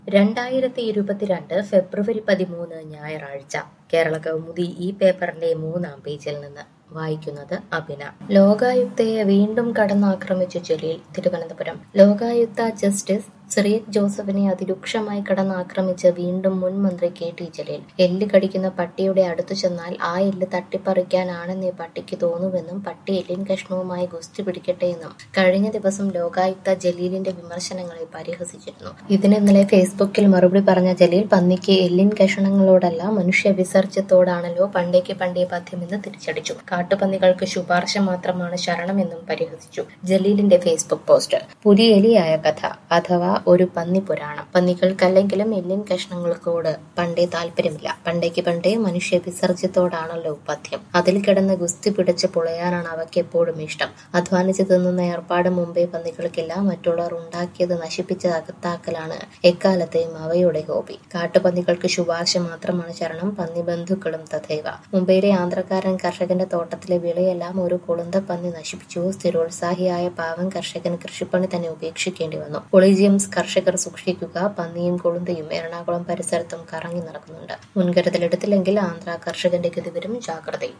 രണ്ടായിരത്തി ഇരുപത്തിരണ്ട് ഫെബ്രുവരി പതിമൂന്ന് ഞായറാഴ്ച കേരള കൗമുദി ഈ പേപ്പറിന്റെ മൂന്നാം പേജിൽ നിന്ന് വായിക്കുന്നത് അഭിന ലോകായുക്തയെ വീണ്ടും കടന്നാക്രമിച്ചു ജലീൽ തിരുവനന്തപുരം ലോകായുക്ത ജസ്റ്റിസ് സിറിയക് ജോസഫിനെ അതിരൂക്ഷമായി കടന്നാക്രമിച്ച് വീണ്ടും മുൻ മന്ത്രി കെ ടി ജലീൽ എല്ല് കടിക്കുന്ന പട്ടിയുടെ അടുത്തു ചെന്നാൽ ആ എല്ല് തട്ടിപ്പറിക്കാനാണെന്നേ പട്ടിക്ക് തോന്നുവെന്നും പട്ടി എല്ലിൻ കഷ്ണവുമായി ഗുസ്തി പിടിക്കട്ടെ എന്നും കഴിഞ്ഞ ദിവസം ലോകായുക്ത ജലീലിന്റെ വിമർശനങ്ങളെ പരിഹസിച്ചിരുന്നു ഇതിന് ഇന്നലെ ഫേസ്ബുക്കിൽ മറുപടി പറഞ്ഞ ജലീൽ പന്നിക്ക് എല്ലിൻ കഷണങ്ങളോടല്ല മനുഷ്യ വിസർജ്യത്തോടാണല്ലോ പണ്ടേക്ക് പണ്ടേ പഥ്യമെന്ന് തിരിച്ചടിച്ചു കാട്ടുപന്നികൾക്ക് ശുപാർശ മാത്രമാണ് ശരണമെന്നും പരിഹസിച്ചു ജലീലിന്റെ ഫേസ്ബുക്ക് പോസ്റ്റ് പുലിയെലിയായ കഥ അഥവാ ഒരു പന്നി പുരാണം പന്നികൾക്കല്ലെങ്കിലും എല്ലിൻ കഷ്ണങ്ങൾക്കോട് പണ്ടേ താല്പര്യമില്ല പണ്ടേക്ക് പണ്ടേ മനുഷ്യ വിസർജ്യത്തോടാണല്ലോ പഥ്യം അതിൽ കിടന്ന് ഗുസ്തി പിടിച്ച് പുളയാനാണ് അവയ്ക്ക് എപ്പോഴും ഇഷ്ടം അധ്വാനിച്ച് തിന്നുന്ന ഏർപ്പാട് മുമ്പേ പന്നികൾക്കില്ല മറ്റുള്ളവർ ഉണ്ടാക്കിയത് നശിപ്പിച്ച് അകത്താക്കലാണ് എക്കാലത്തെയും അവയുടെ ഹോബി കാട്ടുപന്നികൾക്ക് ശുപാർശ മാത്രമാണ് ശരണം പന്നി ബന്ധുക്കളും തഥൈവ മുംബൈയിലെ ആന്ധ്രക്കാരൻ കർഷകന്റെ തോട്ടത്തിലെ വിളയെല്ലാം ഒരു കൊളുന്ത പന്നി നശിപ്പിച്ചു സ്ഥിരോത്സാഹിയായ പാവം കർഷകൻ കൃഷിപ്പണി തന്നെ ഉപേക്ഷിക്കേണ്ടി വന്നു ഒളിജിയംസ് കർഷകർ സൂക്ഷിക്കുക പന്നിയും കൊളുന്തയും എറണാകുളം പരിസരത്തും കറങ്ങി നടക്കുന്നുണ്ട് മുൻകരുതലെടുത്തില്ലെങ്കിൽ ആന്ധ്ര കർഷകന്റെ ഗതി വരും ജാഗ്രതയും